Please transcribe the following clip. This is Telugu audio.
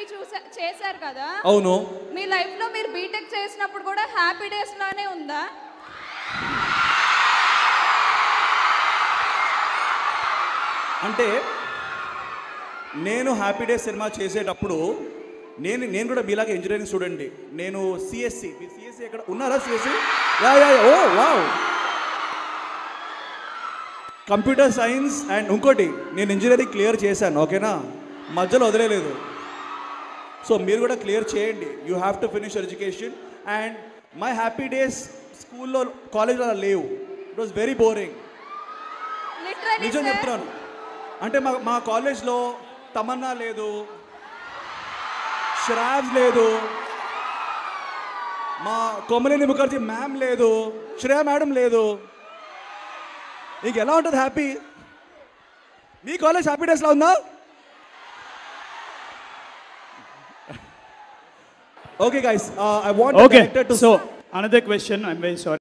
చూసా చేశారు కదా అవును మీ లైఫ్ లో మీరు బీటెక్ చేసినప్పుడు కూడా హ్యాపీ డేస్ లానే ఉందా అంటే నేను హ్యాపీ డేస్ సినిమా చేసేటప్పుడు నేను నేను కూడా మీలాగా ఇంజనీరింగ్ స్టూడెంట్ నేను సిఎస్సి మీ సిఎస్సి ఎక్కడ ఉన్నారా CSC yeah yeah yeah, oh wow computer science and ఇంకోటి నేను ఇంజనీరింగ్ క్లియర్ చేశాను ఓకేనా మధ్యలో వదిలేదు సో మీరు కూడా క్లియర్ చేయండి you have to finish education and my happy days స్కూల్లో కాలేజ్లో అలా లేవు it was very boring literally నిజం చెప్తున్నాను అంటే మా మా కాలేజ్లో తమన్నా లేదు శ్రావ్స్ లేదు మా కొమలిని ముఖర్జీ మ్యామ్ లేదు శ్రేయ మేడం లేదు ఇంక ఎలా ఉంటుంది హ్యాపీ మీ కాలేజ్ హ్యాపీ డేస్లో ఉందా okay guys I want Okay, so another question. I'm very sorry.